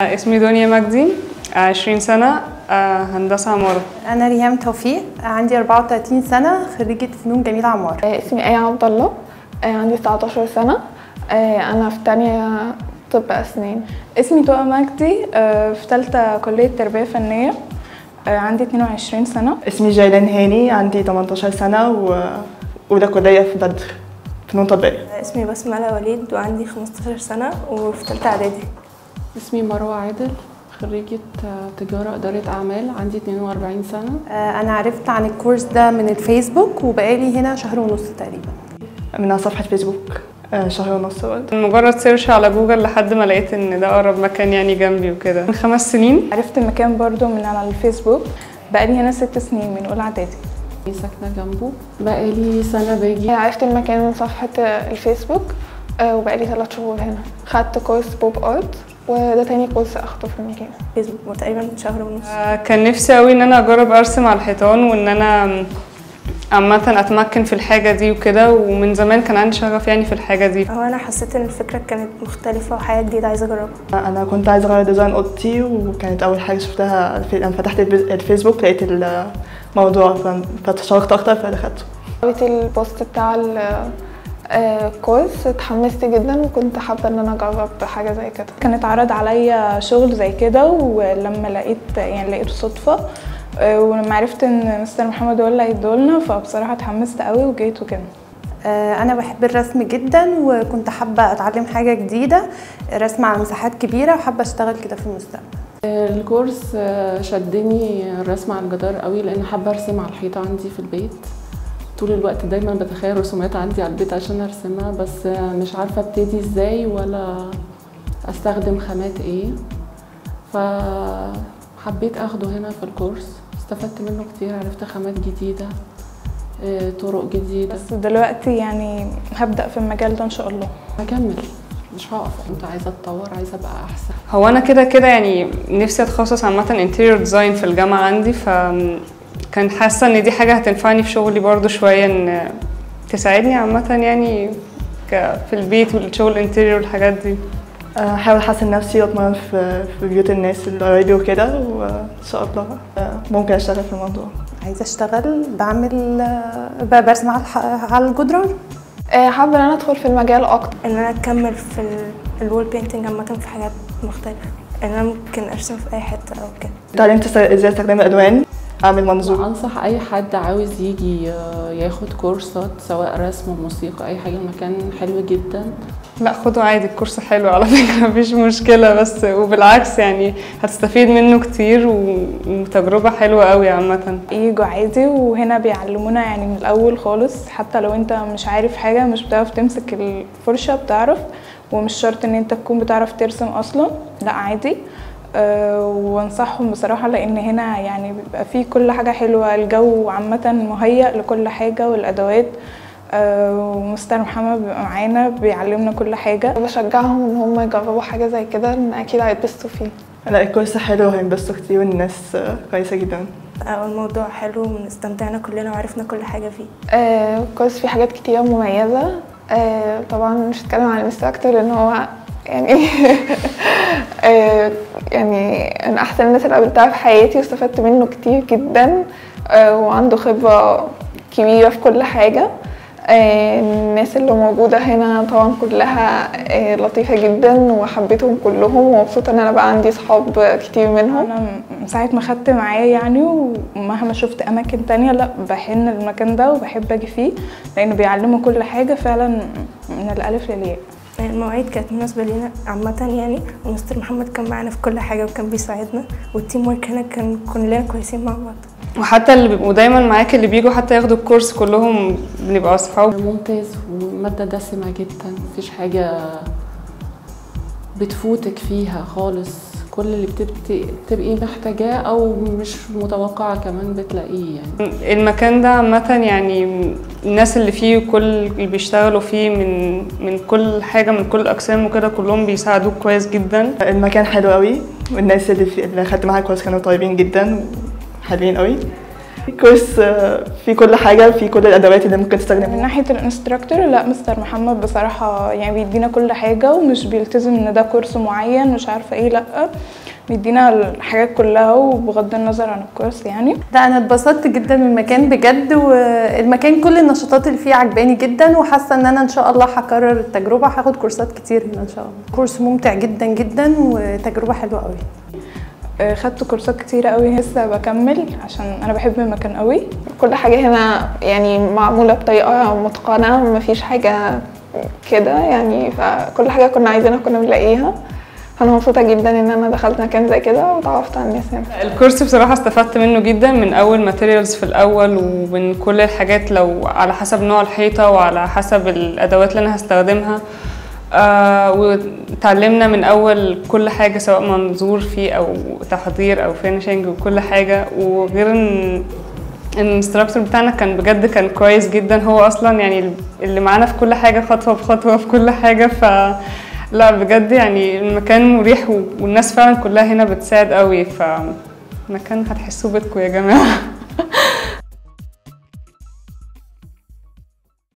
اسمي دنيا مجدي 20 سنة آه، هندسة عمارة أنا ريهام توفيق عندي 34 سنة خريجة فنون جميلة عمارة اسمي آية عبد الله آه، عندي 19 سنة آه، أنا في تانية طب أسنان اسمي تقى مجدي آه، في ثالثة كلية تربية فنية آه، عندي 22 سنة اسمي جيلان هاني عندي 18 سنة وأولى كلية في بدر فنون تطبيقية اسمي بسملة وليد وعندي 15 سنة وفي تالتة إعدادي اسمي مروة عادل خريجة تجارة إدارة أعمال عندي 42 سنة آه، أنا عرفت عن الكورس ده من الفيسبوك وبقالي هنا شهر ونص تقريبا من على صفحة فيسبوك آه، شهر ونص برضه مجرد سيرش على جوجل لحد ما لقيت ان ده اقرب مكان يعني جنبي وكده من خمس سنين عرفت المكان برضو من على الفيسبوك بقالي هنا ست سنين من أولى إعدادي ساكنة جنبه بقالي سنة باجي عرفت المكان من صفحة الفيسبوك آه، وبقالي ثلاث شهور هنا خدت كورس بوب ارت وده تاني كورس اخده في المكان فيسبوك وتقريبا شهر ونص آه، كان نفسي قوي ان انا اجرب ارسم على الحيطان وان انا عامة اتمكن في الحاجة دي وكده ومن زمان كان عندي شغف يعني في الحاجة دي هو أنا حسيت إن الفكرة كانت مختلفة وحاجة جديدة عايزة أجربها أنا كنت عايزة أغير ديزاين أوضتي وكانت أول حاجة شفتها الفي- لما فتحت الفيس- الفيسبوك لقيت الموضوع ف- فتشوقت أكتر فدخلته قريت البوست بتاع ال- آه، الكورس اتحمست جدا وكنت حابة ان انا اجرب حاجة زي كده كان اتعرض عليا شغل زي كده ولما لقيت يعني لقيته صدفة آه، ولما عرفت ان مستر محمد هو اللي هيدولنا فبصراحة اتحمست قوي وجيت وكده آه، أنا بحب الرسم جدا وكنت حابة أتعلم حاجة جديدة رسم على مساحات كبيرة وحابة أشتغل كده في المستقبل الكورس شدني الرسم على الجدار قوي لأن حابة أرسم على الحيطة عندي في البيت طول الوقت دايما بتخيل رسومات عندي على البيت عشان أرسمها بس مش عارفة ابتدي ازاي ولا أستخدم خامات ايه فحبيت أخده هنا في الكورس استفدت منه كتير عرفت خامات جديدة آه، طرق جديدة بس دلوقتي يعني هبدأ في المجال ده ان شاء الله هكمل مش هقف كنت عايزة اتطور عايزة ابقى احسن هو انا كده كده يعني نفسي اتخصص عامة انتيريور ديزاين في الجامعة عندي ف كان حاسة ان دي حاجة هتنفعني في شغلي برضو شوية ان تساعدني عامة يعني ك- في البيت والشغل انتيريور والحاجات دي آه، أحاول أحسن نفسي وأتمرن في في بيوت الناس اللي قرايبي وكده وإن شاء الله آه، ممكن أشتغل في الموضوع عايزة أشتغل بعمل آه، ب- برسم على الح- على الجدران آه، حابة ان انا ادخل في المجال اكتر إن أنا أكمل في الوول بينتنج عامة في حاجات مختلفة إن أنا ممكن أرسم في أي حتة أو كده اتعلمت است- ازاي استخدم الألوان أعمل منظور انصح اي حد عاوز يجي آه، ياخد كورسات سواء رسم موسيقى اي حاجه المكان حلو جدا لا خده عادي الكورس حلو على فكرة مفيش مشكلة بس وبالعكس يعني هتستفيد منه كتير و- وتجربة حلوة قوي عامة يجوا عادي وهنا بيعلمونا يعني من الأول خالص حتى لو انت مش عارف حاجة مش بتعرف تمسك الفرشة بتعرف ومش شرط ان انت تكون بتعرف ترسم أصلا لا عادي أه وانصحهم بصراحة لأن هنا يعني بيبقى فيه كل حاجة حلوة الجو عامة مهيأ لكل حاجة والأدوات أه ومستر محمد بيبقى معانا بيعلمنا كل حاجة بشجعهم ان هم يجربوا حاجة زي كده لان اكيد هيتبسطوا فيه لا الكورس حلو وهينبسطوا كتير والناس آه، كويسة جدا أو الموضوع حلو واستمتعنا كلنا وعرفنا كل حاجة فيه آه، الكورس فيه حاجات كتيرة مميزة آه، طبعا مش هتكلم عن المستر لان هو يعني آه، يعني من احسن الناس اللي قابلتها في حياتي واستفدت منه كتير جدا آه، وعنده خبرة كبيرة في كل حاجة آه، الناس اللي موجودة هنا طبعا كلها آه، لطيفة جدا وحبيتهم كلهم ومبسوطة ان انا بقى عندي صحاب كتير منهم انا من ساعه ما خدت معاه يعني ومهما شفت اماكن تانية لا بحن المكان ده وبحب اجي فيه لانه بيعلموا كل حاجه فعلا من الالف للياء المواعيد كانت مناسبة لينا عامة يعني ومستر محمد كان معانا في كل حاجة وكان بيساعدنا والتيم ورك هنا كان كلنا كويسين مع بعض وحتى اللي بيبقوا دايما معاك اللي بيجوا حتى ياخدوا الكورس كلهم بنبقى اصحاب ممتاز وماده دسمه جدا مفيش حاجه بتفوتك فيها خالص كل اللي بتبقي, بتبقي محتاجاه او مش متوقعه كمان بتلاقيه يعني المكان ده عامة يعني الناس اللي فيه كل اللي بيشتغلوا فيه من من كل حاجة من كل الأقسام وكده كلهم بيساعدوك كويس جدا المكان حلو قوي والناس اللي, في اللي خدت معاها كورس كانوا طيبين جدا وحلوين قوي كورس آه، فيه كل حاجة فيه كل الأدوات اللي ممكن من تستخدمها ناحية الانستراكتور لا مستر محمد بصراحة يعني بيدينا كل حاجة ومش بيلتزم ان ده كورس معين مش عارفة ايه لا بيدينا الحاجات كلها وبغض النظر عن الكورس يعني لا انا اتبسطت جدا من المكان بجد والمكان كل النشاطات اللي فيه عجباني جدا وحاسه ان انا ان شاء الله هكرر التجربه هاخد كورسات كتير هنا ان شاء الله كورس ممتع جدا جدا وتجربه حلوه قوي آه، خدت كورسات كتيرة قوي لسه بكمل عشان انا بحب المكان قوي كل حاجة هنا يعني معمولة بطريقة متقنة مفيش حاجة كده يعني فكل حاجة كنا عايزينها كنا بنلاقيها فأنا مبسوطة جدا إن أنا دخلت مكان زي كده وتعرفت على الناس هنا الكورس بصراحة استفدت منه جدا من أول ماتيريالز في الأول ومن كل الحاجات لو على حسب نوع الحيطة وعلى حسب الأدوات اللي أنا هستخدمها آه وتعلمنا من أول كل حاجة سواء منظور فيه أو تحضير أو فينيشنج وكل حاجة وغير إن الانستراكتور بتاعنا كان بجد كان كويس جدا هو أصلا يعني اللي معانا في كل حاجة خطوة بخطوة في كل حاجة ف لا بجد يعني المكان مريح والناس فعلا كلها هنا بتساعد قوي فمكان هتحسوه بيتكم يا جماعة